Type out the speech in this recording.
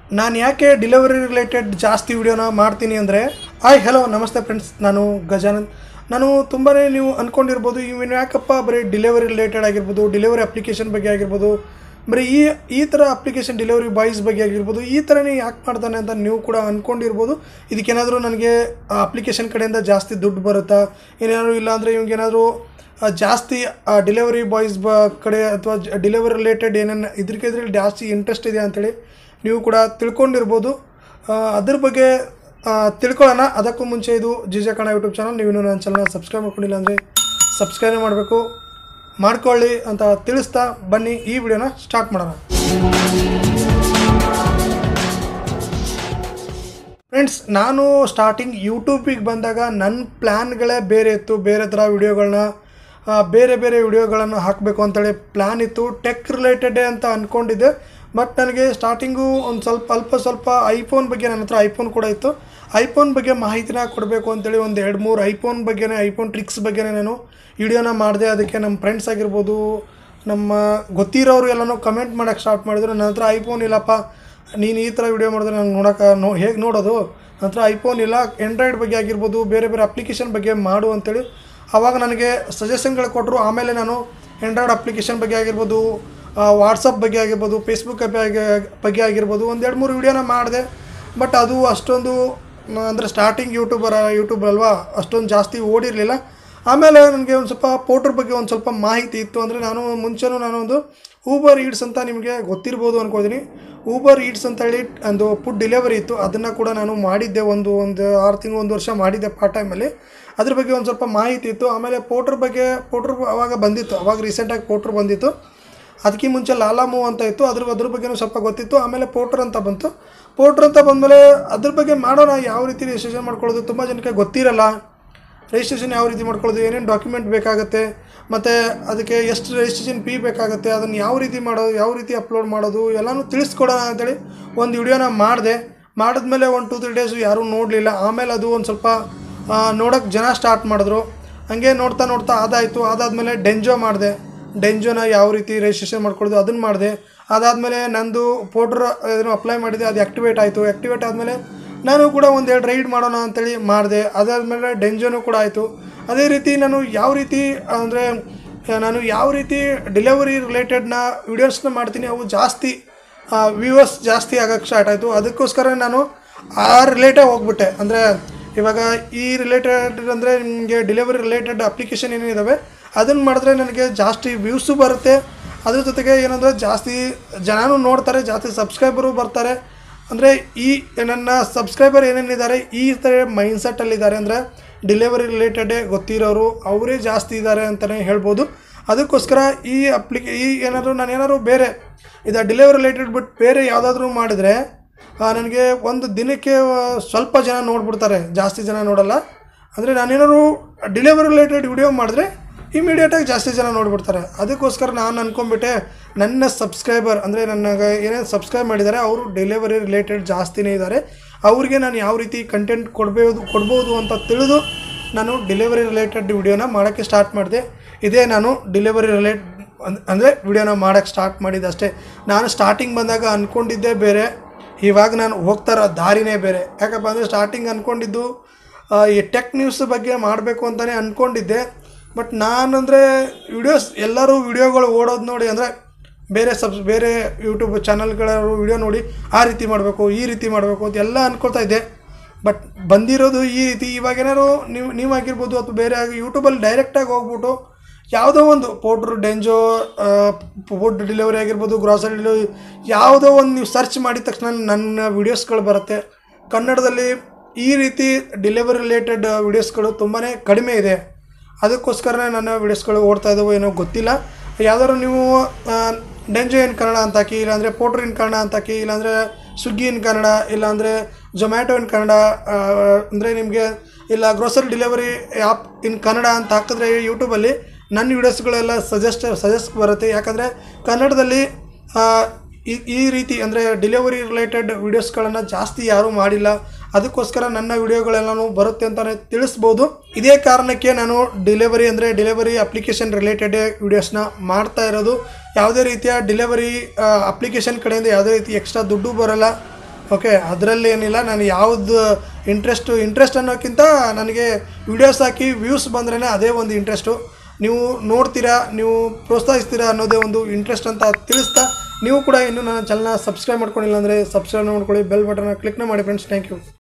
ನಾನು ಯಾಕೆ delivery related ಜಾಸ್ತಿ ವಿಡಿಯೋನ ಮಾಡ್ತೀನಿ ಅಂದರೆ ಹಾಯ್ ಹಲೋ ನಮಸ್ತೆ ಫ್ರೆಂಡ್ಸ್ ನಾನು ಗಜಾನಂದ್ ನಾನು ತುಂಬಾ ನೀವು ಅಂದ್ಕೊಂಡಿರ್ಬೋದು ಇವನು ಯಾಕಪ್ಪ ಬರೀ ಡಿಲಿವರಿ ರಿಲೇಟೆಡ್ ಆಗಿರ್ಬೋದು ಡಿಲಿವರಿ ಅಪ್ಲಿಕೇಶನ್ ಬಗ್ಗೆ ಆಗಿರ್ಬೋದು ಬರೀ ಈ ಈ ಥರ ಅಪ್ಲಿಕೇಶನ್ ಡಿಲಿವರಿ ಬಾಯ್ಸ್ ಬಗ್ಗೆ ಆಗಿರ್ಬೋದು ಈ ಥರನೇ ಯಾಕೆ ಮಾಡ್ತಾನೆ ಅಂತ ನೀವು ಕೂಡ ಅಂದ್ಕೊಂಡಿರ್ಬೋದು ಇದಕ್ಕೇನಾದರೂ ನನಗೆ ಅಪ್ಲಿಕೇಶನ್ ಕಡೆಯಿಂದ ಜಾಸ್ತಿ ದುಡ್ಡು ಬರುತ್ತಾ ಏನಾದರೂ ಇಲ್ಲಾಂದರೆ ಇವ್ಗೇನಾದರೂ ಆ, ಜಾಸ್ತಿ ಡಿಲಿವರಿ ಬಾಯ್ಸ್ ಬ ಕಡೆ ಅಥವಾ ಡಿಲಿವರಿ ರಿಲೇಟೆಡ್ ಏನೇನು ಇದ್ರಿಗೆ ಇದ್ರಲ್ಲಿ ಜಾಸ್ತಿ ಇಂಟ್ರೆಸ್ಟ್ ಇದೆ ಅಂಥೇಳಿ ನೀವು ಕೂಡ ತಿಳ್ಕೊಂಡಿರ್ಬೋದು ಆ, ಅದ್ರ ಬಗ್ಗೆ ಆ, ತಿಳ್ಕೊಳ್ಳೋಣ ಅದಕ್ಕೂ ಮುಂಚೆ ಇದು ಜಿಜೆ ಕಣ ಯೂಟ್ಯೂಬ್ ಚಾನಲ್ ನೀವು ಇನ್ನೂ ನನ್ನ ಚಾನಲ್ನ ಸಬ್ಸ್ಕ್ರೈಬ್ ಮಾಡ್ಕೊಂಡಿಲ್ಲ ಅಂದರೆ ಸಬ್ಸ್ಕ್ರೈಬ್ ಮಾಡಬೇಕು ಮಾಡ್ಕೊಳ್ಳಿ ಅಂತ ತಿಳಿಸ್ತಾ ಬನ್ನಿ ಈ ವಿಡಿಯೋನ ಸ್ಟಾರ್ಟ್ ಮಾಡೋಣ ಫ್ರೆಂಡ್ಸ್ ನಾನು ಸ್ಟಾರ್ಟಿಂಗ್ ಯೂಟ್ಯೂಬಿಗೆ ಬಂದಾಗ ನನ್ನ ಪ್ಲ್ಯಾನ್ಗಳೇ ಬೇರೆ ಇತ್ತು ಬೇರೆ ಥರ ವಿಡಿಯೋಗಳನ್ನ ಬೇರೆ ಬೇರೆ ವಿಡಿಯೋಗಳನ್ನು ಹಾಕಬೇಕು ಅಂತೇಳಿ ಪ್ಲ್ಯಾನ್ ಇತ್ತು ಟೆಕ್ ರಿಲೇಟೆಡೇ ಅಂತ ಅಂದ್ಕೊಂಡಿದ್ದೆ ಬಟ್ ನನಗೆ ಸ್ಟಾರ್ಟಿಂಗು ಒಂದು ಸ್ವಲ್ಪ ಅಲ್ಪ ಸ್ವಲ್ಪ ಐಫೋನ್ ಬಗ್ಗೆ ನನ್ನ ಹತ್ರ ಐಫೋನ್ ಕೂಡ ಇತ್ತು ಐಫೋನ್ ಬಗ್ಗೆ ಮಾಹಿತಿನ ಕೊಡಬೇಕು ಅಂತೇಳಿ ಒಂದು ಎರಡು ಮೂರು ಐಫೋನ್ ಬಗ್ಗೆನೇ ಐಫೋನ್ ಟ್ರಿಕ್ಸ್ ಬಗ್ಗೆನೇ ನಾನು ವಿಡಿಯೋನ ಮಾಡಿದೆ ಅದಕ್ಕೆ ನಮ್ಮ ಫ್ರೆಂಡ್ಸ್ ಆಗಿರ್ಬೋದು ನಮ್ಮ ಗೊತ್ತಿರೋರು ಎಲ್ಲನೂ ಕಮೆಂಟ್ ಮಾಡೋಕ್ಕೆ ಸ್ಟಾರ್ಟ್ ಮಾಡಿದ್ರು ನನ್ನ ಹತ್ರ ಐಫೋನ್ ಇಲ್ಲಪ್ಪ ನೀನು ಈ ಥರ ವಿಡಿಯೋ ಮಾಡಿದ್ರೆ ನಂಗೆ ನೋಡೋಕೆ ನೋ ಹೇಗೆ ನೋಡೋದು ನನ್ನ ಹತ್ರ ಐಫೋನ್ ಇಲ್ಲ ಆ್ಯಂಡ್ರಾಯ್ಡ್ ಬಗ್ಗೆ ಆಗಿರ್ಬೋದು ಬೇರೆ ಬೇರೆ ಅಪ್ಲಿಕೇಶನ್ ಬಗ್ಗೆ ಮಾಡು ಅಂತೇಳಿ ಆವಾಗ ನನಗೆ ಸಜೆಷನ್ಗಳು ಕೊಟ್ಟರು ಆಮೇಲೆ ನಾನು ಆ್ಯಂಡ್ರಾಯ್ಡ್ ಅಪ್ಲಿಕೇಶನ್ ಬಗ್ಗೆ ಆಗಿರ್ಬೋದು ವಾಟ್ಸಪ್ ಬಗ್ಗೆ ಆಗಿರ್ಬೋದು ಫೇಸ್ಬುಕ್ ಬಗ್ಗೆ ಬಗ್ಗೆ ಆಗಿರ್ಬೋದು ಒಂದು ಎರಡು ಮೂರು ವಿಡಿಯೋನ ಮಾಡಿದೆ ಬಟ್ ಅದು ಅಷ್ಟೊಂದು ಅಂದರೆ ಸ್ಟಾರ್ಟಿಂಗ್ ಯೂಟ್ಯೂಬರ್ ಯೂಟ್ಯೂಬ್ ಅಲ್ವಾ ಅಷ್ಟೊಂದು ಜಾಸ್ತಿ ಓಡಿರಲಿಲ್ಲ ಆಮೇಲೆ ನನಗೆ ಒಂದು ಸ್ವಲ್ಪ ಪೋಟ್ರ್ ಬಗ್ಗೆ ಒಂದು ಸ್ವಲ್ಪ ಮಾಹಿತಿ ಇತ್ತು ಅಂದರೆ ನಾನು ಮುಂಚೆನೂ ನಾನು ಒಂದು ಊಬರ್ ಈಡ್ಸ್ ಅಂತ ನಿಮಗೆ ಗೊತ್ತಿರ್ಬೋದು ಅನ್ಕೋತೀನಿ ಊಬರ್ ಈಡ್ಸ್ ಅಂತ ಹೇಳಿ ಒಂದು ಫುಡ್ ಡೆಲಿವರಿ ಇತ್ತು ಅದನ್ನು ಕೂಡ ನಾನು ಮಾಡಿದ್ದೆ ಒಂದು ಒಂದು ಆರು ತಿಂಗಳು ಒಂದು ವರ್ಷ ಮಾಡಿದ್ದೆ ಪಾರ್ಟ್ ಟೈಮಲ್ಲಿ ಅದ್ರ ಬಗ್ಗೆ ಒಂದು ಸ್ವಲ್ಪ ಮಾಹಿತಿ ಇತ್ತು ಆಮೇಲೆ ಪೋಟ್ರ್ ಬಗ್ಗೆ ಪೋಟ್ರ್ ಅವಾಗ ಬಂದಿತ್ತು ಅವಾಗ ರೀಸೆಂಟಾಗಿ ಪೋಟ್ರ್ ಬಂದಿತ್ತು ಅದಕ್ಕೆ ಮುಂಚೆ ಲಾಲಾಮು ಅಂತ ಇತ್ತು ಅದ್ರ ಅದ್ರ ಬಗ್ಗೆನೂ ಸ್ವಲ್ಪ ಗೊತ್ತಿತ್ತು ಆಮೇಲೆ ಪೋಟ್ರ್ ಅಂತ ಬಂತು ಪೋಟ್ರ್ ಅಂತ ಬಂದಮೇಲೆ ಅದ್ರ ಬಗ್ಗೆ ಮಾಡೋಣ ಯಾವ ರೀತಿ ರಿಜಿಸ್ಟ್ರೇಷನ್ ಮಾಡ್ಕೊಳ್ಳೋದು ತುಂಬ ಜನಕ್ಕೆ ಗೊತ್ತಿರಲ್ಲ ರಿಜಿಸ್ಟ್ರೇಷನ್ ಯಾವ ರೀತಿ ಮಾಡ್ಕೊಳ್ಳೋದು ಏನೇನು ಡಾಕ್ಯುಮೆಂಟ್ ಬೇಕಾಗುತ್ತೆ ಮತ್ತು ಅದಕ್ಕೆ ಎಷ್ಟು ರಿಜಿಸ್ಟ್ರೇಷನ್ ಫೀ ಬೇಕಾಗುತ್ತೆ ಅದನ್ನು ಯಾವ ರೀತಿ ಮಾಡೋದು ಯಾವ ರೀತಿ ಅಪ್ಲೋಡ್ ಮಾಡೋದು ಎಲ್ಲನೂ ತಿಳಿಸ್ಕೊಡೋಣ ಅಂತೇಳಿ ಒಂದು ವಿಡಿಯೋನ ಮಾಡಿದೆ ಮಾಡಿದ್ಮೇಲೆ ಒಂದು ಟೂ ತ್ರೀ ಡೇಸು ಯಾರೂ ನೋಡಲಿಲ್ಲ ಆಮೇಲೆ ಅದು ಒಂದು ಸ್ವಲ್ಪ ನೋಡೋಕ್ಕೆ ಜನ ಸ್ಟಾರ್ಟ್ ಮಾಡಿದ್ರು ಹಂಗೆ ನೋಡ್ತಾ ನೋಡ್ತಾ ಅದಾಯಿತು ಅದಾದಮೇಲೆ ಡೆಂಜೋ ಮಾಡಿದೆ ಡೆಂಜೋನ ಯಾವ ರೀತಿ ರಿಜಿಸ್ಟ್ರೇಷನ್ ಮಾಡ್ಕೊಳ್ಳೋದು ಅದನ್ನು ಮಾಡಿದೆ ಅದಾದಮೇಲೆ ನಂದು ಪೋಟ್ರ್ ಏನೋ ಅಪ್ಲೈ ಮಾಡಿದೆ ಅದು ಆ್ಯಕ್ಟಿವೇಟ್ ಆಯಿತು ಆ್ಯಕ್ಟಿವೇಟ್ ಆದಮೇಲೆ ನಾನು ಕೂಡ ಒಂದೆರಡು ರೈಡ್ ಮಾಡೋಣ ಅಂತೇಳಿ ಮಾಡಿದೆ ಅದಾದಮೇಲೆ ಡೆಂಜೋನು ಕೂಡ ಆಯಿತು ಅದೇ ರೀತಿ ನಾನು ಯಾವ ರೀತಿ ಅಂದರೆ ನಾನು ಯಾವ ರೀತಿ ಡೆಲಿವರಿ ರಿಲೇಟೆಡ್ನ ವೀಡಿಯೋಸ್ನ ಮಾಡ್ತೀನಿ ಅವು ಜಾಸ್ತಿ ವ್ಯೂವರ್ಸ್ ಜಾಸ್ತಿ ಆಗೋಕ್ಕೆ ಸ್ಟಾರ್ಟ್ ಆಯಿತು ಅದಕ್ಕೋಸ್ಕರ ನಾನು ಆ ರಿಲೇಟೇ ಹೋಗ್ಬಿಟ್ಟೆ ಅಂದರೆ ಇವಾಗ ಈ ರಿಲೇಟೆಡ್ ಅಂದರೆ ನಿಮಗೆ ಡೆಲಿವರಿ ರಿಲೇಟೆಡ್ ಅಪ್ಲಿಕೇಶನ್ ಏನಿದ್ದಾವೆ ಅದನ್ನು ಮಾಡಿದ್ರೆ ನನಗೆ ಜಾಸ್ತಿ ವ್ಯೂಸು ಬರುತ್ತೆ ಅದ್ರ ಜೊತೆಗೆ ಏನಂದರೆ ಜಾಸ್ತಿ ಜನನೂ ನೋಡ್ತಾರೆ ಜಾಸ್ತಿ ಸಬ್ಸ್ಕ್ರೈಬರು ಬರ್ತಾರೆ ಅಂದರೆ ಈ ನನ್ನ ಸಬ್ಸ್ಕ್ರೈಬರ್ ಏನೇನಿದ್ದಾರೆ ಈ ಥರ ಮೈಂಡ್ಸೆಟ್ಟಲ್ಲಿದ್ದಾರೆ ಅಂದರೆ ಡೆಲಿವರಿ ರಿಲೇಟೆಡೇ ಗೊತ್ತಿರೋರು ಅವರೇ ಜಾಸ್ತಿ ಇದ್ದಾರೆ ಅಂತಲೇ ಹೇಳ್ಬೋದು ಅದಕ್ಕೋಸ್ಕರ ಈ ಅಪ್ಲಿಕೇ ಈ ಏನಾದರೂ ನಾನು ಏನಾದರೂ ಬೇರೆ ಇದು ಡೆಲಿವರಿ ರಿಲೇಟೆಡ್ ಬಿಟ್ಟು ಬೇರೆ ಯಾವುದಾದ್ರೂ ಮಾಡಿದರೆ ನನಗೆ ಒಂದು ದಿನಕ್ಕೆ ಆ, ಸ್ವಲ್ಪ ಜನ ನೋಡ್ಬಿಡ್ತಾರೆ ಜಾಸ್ತಿ ಜನ ನೋಡಲ್ಲ ಅಂದರೆ ನಾನೇನಾದ್ರು ಡೆಲಿವರಿ ರಿಲೇಟೆಡ್ ವಿಡಿಯೋ ಮಾಡಿದ್ರೆ ಇಮಿಡಿಯೇಟಾಗಿ ಜಾಸ್ತಿ ಜನ ನೋಡ್ಬಿಡ್ತಾರೆ ಅದಕ್ಕೋಸ್ಕರ ನಾನು ಅಂದ್ಕೊಂಡ್ಬಿಟ್ಟೆ ನನ್ನ ಸಬ್ಸ್ಕ್ರೈಬರ್ ಅಂದರೆ ನನಗೆ ಏನೇನು ಸಬ್ಸ್ಕ್ರೈಬ್ ಮಾಡಿದ್ದಾರೆ ಅವರು ಡೆಲಿವರಿ ರಿಲೇಟೆಡ್ ಜಾಸ್ತಿನೇ ಇದ್ದಾರೆ ಅವ್ರಿಗೆ ನಾನು ಯಾವ ರೀತಿ ಕಂಟೆಂಟ್ ಕೊಡ್ಬೋದು ಕೊಡ್ಬೋದು ಅಂತ ತಿಳಿದು ನಾನು ಡೆಲಿವರಿ ರಿಲೇಟೆಡ್ ವಿಡಿಯೋನ ಮಾಡೋಕ್ಕೆ ಸ್ಟಾರ್ಟ್ ಮಾಡಿದೆ ಇದೇ ನಾನು ಡೆಲಿವರಿ ರಿಲೇಟ್ ಅಂದರೆ ವಿಡಿಯೋನ ಮಾಡೋಕ್ಕೆ ಸ್ಟಾರ್ಟ್ ಮಾಡಿದ್ದೆ ಅಷ್ಟೇ ನಾನು ಸ್ಟಾರ್ಟಿಂಗ್ ಬಂದಾಗ ಅಂದ್ಕೊಂಡಿದ್ದೇ ಬೇರೆ ಇವಾಗ ನಾನು ಹೋಗ್ತಾ ಇರೋ ದಾರಿನೇ ಬೇರೆ ಯಾಕಪ್ಪ ಅಂದರೆ ಸ್ಟಾರ್ಟಿಂಗ್ ಅಂದ್ಕೊಂಡಿದ್ದು ಆ, ಈ ಟೆಕ್ ನ್ಯೂಸ್ ಬಗ್ಗೆ ಮಾಡಬೇಕು ಅಂತಲೇ ಅಂದ್ಕೊಂಡಿದ್ದೆ ಬಟ್ ನಾನಂದರೆ ವಿಡಿಯೋಸ್ ಎಲ್ಲರೂ ವಿಡಿಯೋಗಳು ಓಡೋದು ನೋಡಿ ಅಂದರೆ ಬೇರೆ ಸಬ್ಸ್ ಬೇರೆ ಯೂಟ್ಯೂಬ್ ಚಾನಲ್ಗಳ ವಿಡಿಯೋ ನೋಡಿ ಆ ರೀತಿ ಮಾಡಬೇಕು ಈ ರೀತಿ ಮಾಡಬೇಕು ಅಂತ ಎಲ್ಲ ಅಂದ್ಕೊಳ್ತಾ ಇದ್ದೆ ಬಟ್ ಬಂದಿರೋದು ಈ ರೀತಿ ಇವಾಗ ಏನಾದ್ರು ನೀವು ನೀವಾಗಿರ್ಬೋದು ಅಥವಾ ಬೇರೆ ಆಗಿ ಯೂಟ್ಯೂಬಲ್ಲಿ ಡೈರೆಕ್ಟಾಗಿ ಹೋಗ್ಬಿಟ್ಟು ಯಾವುದೋ ಒಂದು ಪೌಡ್ರ್ ಡೆಂಜೋ ಫುಡ್ ಡೆಲಿವರಿ ಆಗಿರ್ಬೋದು ಗ್ರಾಸರಿ ಡೆಲಿವರಿ ಯಾವುದೋ ಒಂದು ನೀವು ಸರ್ಚ್ ಮಾಡಿದ ತಕ್ಷಣ ನನ್ನ ವೀಡಿಯೋಸ್ಗಳು ಬರುತ್ತೆ ಕನ್ನಡದಲ್ಲಿ ಈ ರೀತಿ ಡೆಲಿವರಿ ರಿಲೇಟೆಡ್ ವೀಡಿಯೋಸ್ಗಳು ತುಂಬಾ ಕಡಿಮೆ ಇದೆ ಅದಕ್ಕೋಸ್ಕರನೇ ನನ್ನ ವೀಡಿಯೋಸ್ಗಳು ಓಡ್ತಾ ಇದ್ದಾವೋ ಏನೋ ಗೊತ್ತಿಲ್ಲ ಯಾವ್ದಾದ್ರು ನೀವು ಡೆಂಜೋ ಇನ್ ಕನ್ನಡ ಅಂತ ಹಾಕಿ ಇಲ್ಲಾಂದರೆ ಪೋಟ್ರ್ ಇನ್ ಕನ್ನಡ ಅಂತ ಹಾಕಿ ಇಲ್ಲಾಂದರೆ ಸ್ವಿಗ್ಗಿ ಇನ್ ಕನ್ನಡ ಇಲ್ಲಾಂದರೆ ಜೊಮ್ಯಾಟೊ ಇನ್ ಕನ್ನಡ ಅಂದರೆ ನಿಮಗೆ ಇಲ್ಲ grocery delivery app in Kannada ಅಂತ ಹಾಕಿದ್ರೆ ಯೂಟ್ಯೂಬಲ್ಲಿ ನನ್ನ ವೀಡಿಯೋಸ್ಗಳೆಲ್ಲ ಸಜೆಸ್ಟ್ ಸಜೆಸ್ಟ್ ಬರುತ್ತೆ ಯಾಕಂದರೆ ಕನ್ನಡದಲ್ಲಿ ಆ, ಈ ಈ ರೀತಿ ಅಂದರೆ ಡೆಲಿವರಿ ರಿಲೇಟೆಡ್ ವೀಡಿಯೋಸ್ಗಳನ್ನು ಜಾಸ್ತಿ ಯಾರೂ ಮಾಡಿಲ್ಲ ಅದಕ್ಕೋಸ್ಕರ ನನ್ನ ವಿಡಿಯೋಗಳೆಲ್ಲನೂ ಬರುತ್ತೆ ಅಂತಲೇ ತಿಳಿಸ್ಬೋದು ಇದೇ ಕಾರಣಕ್ಕೆ ನಾನು ಡೆಲಿವರಿ ಅಂದರೆ ಡೆಲಿವರಿ ಅಪ್ಲಿಕೇಶನ್ ರಿಲೇಟೆಡ್ ವಿಡಿಯೋಸ್ನ ಮಾಡ್ತಾ ಇರೋದು ಯಾವುದೇ ರೀತಿಯ ಡೆಲಿವರಿ ಅಪ್ಲಿಕೇಶನ್ ಕಡೆಯಿಂದ ಯಾವುದೇ ರೀತಿ ಎಕ್ಸ್ಟ್ರಾ ದುಡ್ಡು ಬರಲ್ಲ ಓಕೆ ಅದರಲ್ಲಿ ಏನಿಲ್ಲ ನಾನು ಯಾವ್ದು ಇಂಟ್ರೆಸ್ಟು ಇಂಟ್ರೆಸ್ಟ್ ಅನ್ನೋಕ್ಕಿಂತ ನನಗೆ ವಿಡಿಯೋಸ್ ಹಾಕಿ ವ್ಯೂಸ್ ಬಂದ್ರೇ ಅದೇ ಒಂದು ಇಂಟ್ರೆಸ್ಟು ನೀವು ನೋಡ್ತೀರಾ ನೀವು ಪ್ರೋತ್ಸಾಹಿಸ್ತೀರಾ ಅನ್ನೋದೇ ಒಂದು ಇಂಟ್ರೆಸ್ಟ್ ಅಂತ ತಿಳಿಸ್ತಾ ನೀವು ಕೂಡ ಇನ್ನೂ ನನ್ನ ಚಾನಲ್ನ ಸಬ್ಸ್ಕ್ರೈಬ್ ಮಾಡ್ಕೊಂಡಿಲ್ಲ ಅಂದರೆ ಸಬ್ಸ್ಕ್ರೈಬ್ ಮಾಡ್ಕೊಳ್ಳಿ ಬೆಲ್ ಬಟನ್ನ ಕ್ಲಿಕ್ನ ಮಾಡಿ ಫ್ರೆಂಡ್ಸ್ ಥ್ಯಾಂಕ್ ಯು